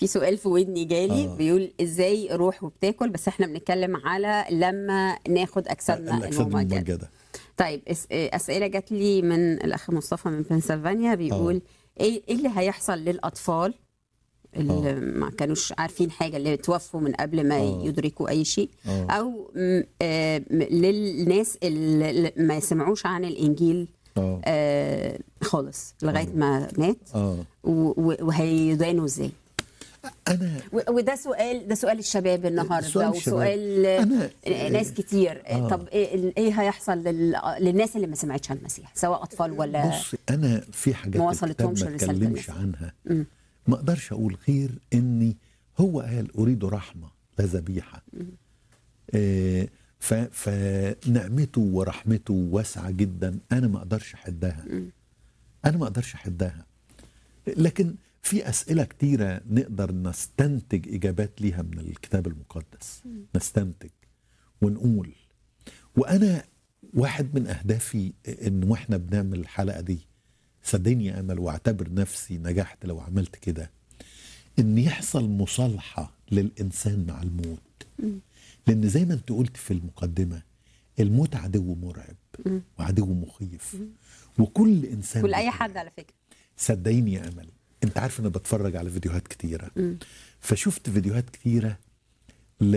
في سؤال في ودني جالي آه. بيقول ازاي روح وبتاكل بس احنا بنتكلم على لما ناخد اجسادنا الاجساد الممجده الممجده طيب اس- اسئله جات لي من الاخ مصطفى من بنسلفانيا بيقول ايه إيه اللي هيحصل للاطفال اللي ما كانوش عارفين حاجه اللي توفوا من قبل ما آه. يدركوا اي شيء آه. او م- آه، م- للناس اللي اللي ما سمعوش عن الانجيل اه آه، خالص لغايه ما مات اه و- و- وهيدانوا ازاي انا و- وده سؤال ده سؤال الشباب النهارده سؤال الشباب. وسؤال أنا- ناس كتير آه. طب ايه إيه هيحصل لل... للناس اللي ما سمعتش عن المسيح سواء اطفال ولا بص انا في حاجات ما الكتاب وصلتهمش ما رسالة اتكلمش المسيح. عنها مم. ما اقدرش اقول غير اني هو قال اريد رحمه لا ذبيحه آه، ف- فنعمته ورحمته واسعه جدا انا ما اقدرش احدها انا ما اقدرش احدها لكن في اسئله كتيره نقدر نستنتج اجابات ليها من الكتاب المقدس نستنتج ونقول وانا واحد من اهدافي ان واحنا بنعمل الحلقه دي صدقني يا امل واعتبر نفسي نجحت لو عملت كده ان يحصل مصالحه للانسان مع الموت لان زي ما انت قلت في المقدمه الموت عدو مرعب وعدو مخيف وكل انسان كل اي بيتعب. حد على فكره صدقيني يا امل انت عارف انا بتفرج على فيديوهات كتيره فشفت فيديوهات كتيره ل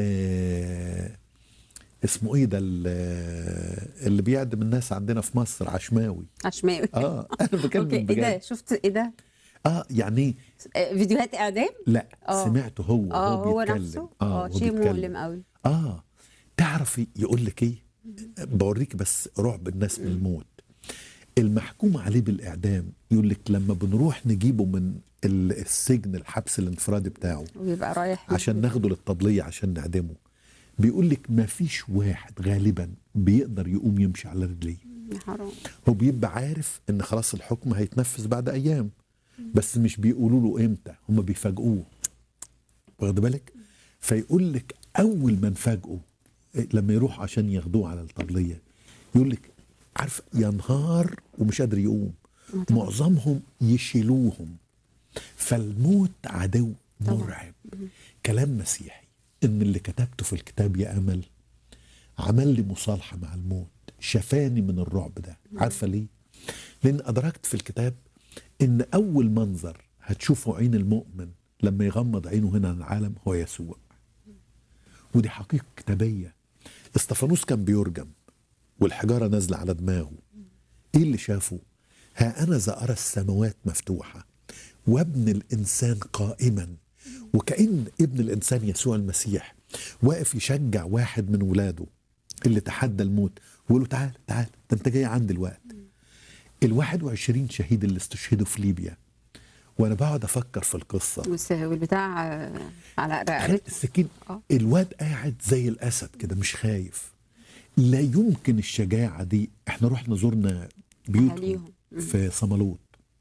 اسمه ايه ده ال- اللي بيعدم الناس عندنا في مصر عشماوي عشماوي اه انا بتكلم اوكي ايه ده بجد شفت ايه ده اه يعني آه، فيديوهات اعدام لا آه. سمعته هو اه وهو هو بيتكلم نفسه اه اه وهو شيء بيتكلم. مؤلم قوي اه تعرفي يقول لك ايه بوريك بس رعب الناس من الموت المحكوم عليه بالاعدام يقول لك لما بنروح نجيبه من ال- السجن الحبس الانفرادي بتاعه ويبقى رايح عشان ناخده للتضلية عشان نعدمه بيقول لك ما فيش واحد غالبا بيقدر يقوم يمشي على رجليه يا حرام هو بيبقى عارف ان خلاص الحكم هيتنفذ بعد ايام بس مش بيقولوا له امتى هم بيفاجئوه واخد بالك فيقول لك اول ما نفاجئه إيه، لما يروح عشان ياخدوه على الطبليه يقول لك عارف ينهار ومش قادر يقوم معظمهم يشيلوهم فالموت عدو طبعاً. مرعب كلام مسيحي ان اللي كتبته في الكتاب يا امل عمل لي مصالحه مع الموت شفاني من الرعب ده عارفه ليه لان ادركت في الكتاب ان اول منظر هتشوفه عين المؤمن لما يغمض عينه هنا عن العالم هو يسوع ودي حقيقه كتابيه استفانوس كان بيرجم والحجاره نازله على دماغه ايه اللي شافه ها انا ذا ارى السماوات مفتوحه وابن الانسان قائما وكأن ابن الانسان يسوع المسيح واقف يشجع واحد من ولاده اللي تحدى الموت ويقول له تعال تعال ده انت جاي عندي الوقت ال 21 شهيد اللي استشهدوا في ليبيا وانا بقعد افكر في القصه والس- والبتاع آه، على تخيل رقبته السكين آه. الواد قاعد زي الاسد كده مش خايف لا يمكن الشجاعه دي احنا رحنا زرنا بيوتهم أهاليهم. في صمالوط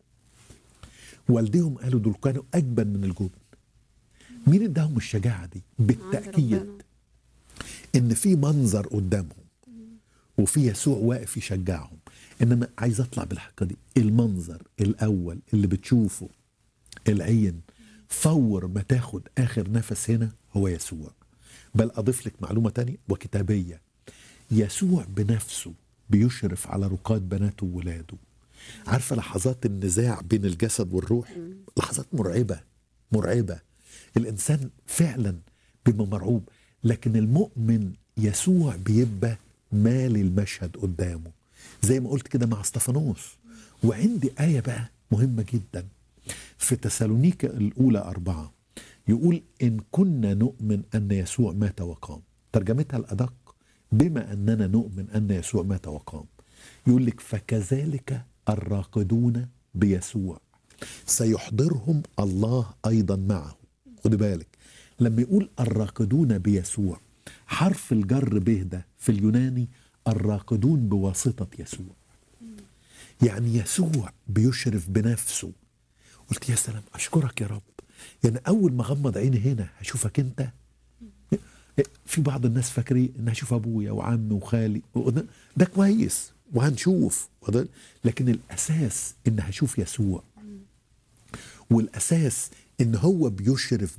والديهم قالوا دول كانوا اجبن من الجبن مين اداهم الشجاعه دي بالتاكيد ربنا. ان في منظر قدامهم وفي يسوع واقف يشجعهم انما عايز اطلع بالحقيقه دي المنظر الاول اللي بتشوفه العين فور ما تاخد اخر نفس هنا هو يسوع بل اضيف لك معلومه تانية وكتابيه يسوع بنفسه بيشرف على رقاد بناته وولاده عارفه لحظات النزاع بين الجسد والروح لحظات مرعبه مرعبه الانسان فعلا بيبقى مرعوب لكن المؤمن يسوع بيبقى مالي المشهد قدامه زي ما قلت كده مع استفانوس وعندي آية بقى مهمة جدا في تسالونيكا الأولى أربعة يقول إن كنا نؤمن أن يسوع مات وقام ترجمتها الأدق بما أننا نؤمن أن يسوع مات وقام يقول لك فكذلك الراقدون بيسوع سيحضرهم الله أيضا معه خد بالك لما يقول الراقدون بيسوع حرف الجر به ده في اليوناني الراقدون بواسطة يسوع يعني يسوع بيشرف بنفسه قلت يا سلام اشكرك يا رب يعني اول ما غمض عيني هنا هشوفك انت في بعض الناس فاكرين ان هشوف ابويا وعمي وخالي وده- ده كويس وهنشوف وده- لكن الاساس ان هشوف يسوع والاساس ان هو بيشرف